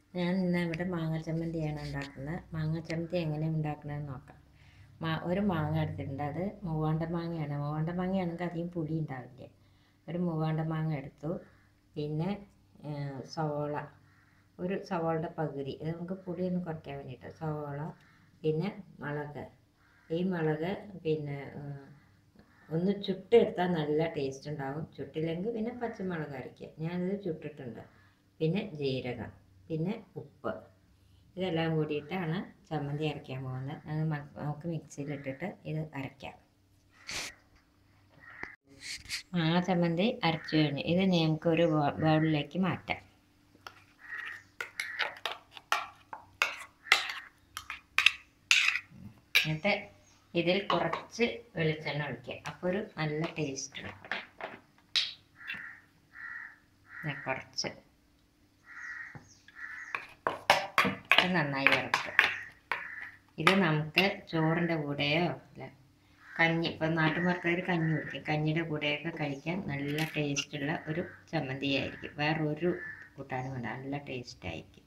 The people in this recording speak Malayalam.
ഞാൻ ഇന്ന് ഇവിടെ മാങ്ങ ചമ്മന്തിയാണ് ഉണ്ടാക്കുന്നത് മാങ്ങ ചമ്മന്തി എങ്ങനെ ഉണ്ടാക്കണമെന്ന് നോക്കാം മാ ഒരു മാങ്ങ എടുത്തിട്ടുണ്ട് അത് മൂവാണ്ട മാങ്ങയാണ് മൂവാണ്ട മാങ്ങയാണെങ്കിൽ അധികം പുളി ഉണ്ടാവില്ല ഒരു മൂവാണ്ട മാങ്ങ എടുത്തു പിന്നെ ആ, സവോള ഒരു സവോളയുടെ പകുതി ഇത് നമുക്ക് പുളിയൊന്ന് കുറയ്ക്കാൻ വേണ്ടിയിട്ട് സവോള പിന്നെ മുളക് ഈ മുളക് പിന്നെ ആ, ഒന്ന് ചുട്ടെടുത്താൽ നല്ല ടേസ്റ്റ് ഉണ്ടാവും ചുട്ടില്ലെങ്കിൽ പിന്നെ പച്ചമുളക് അരയ്ക്കുക ഞാനിത് ചുട്ടിട്ടുണ്ട് പിന്നെ ജീരകം പിന്നെ ഉപ്പ് ഇതെല്ലാം കൂടിയിട്ടാണ് ചമ്മന്തി അരയ്ക്കാൻ പോകുന്നത് അത് മ- നമുക്ക് മിക്സിയിലിട്ടിട്ട് ഇത് അരയ്ക്കാം മാങ്ങ ചമ്മന്തി അരച്ചു കഴിഞ്ഞു ഇത് നമുക്കൊരു ബൗ- ബൗളിലേക്ക് മാറ്റാം എന്നിട്ട് ഇതിൽ കുറച്ച് വെളിച്ചെണ്ണ ഒഴിക്കുക അപ്പോൾ ഒരു നല്ല ടേസ്റ്റ് ഉണ്ട് ദേ കുറച്ച് ഇത് നന്നായി ഇറക്കുക ഇത് നമുക്ക് ചോറിൻ്റെ കൂടെയോ അല്ല കഞ്ഞി ഇപ്പം നാട്ടുമാർക്കാർ കഞ്ഞി കുടിക്കും കഞ്ഞിയുടെ കൂടെയൊക്കെ കഴിക്കാൻ നല്ല ടേസ്റ്റുള്ള ഒരു ചമ്മന്തി ആയിരിക്കും വേറൊരു കൂട്ടാനും വേണ്ട നല്ല ടേസ്റ്റ് ആയിരിക്കും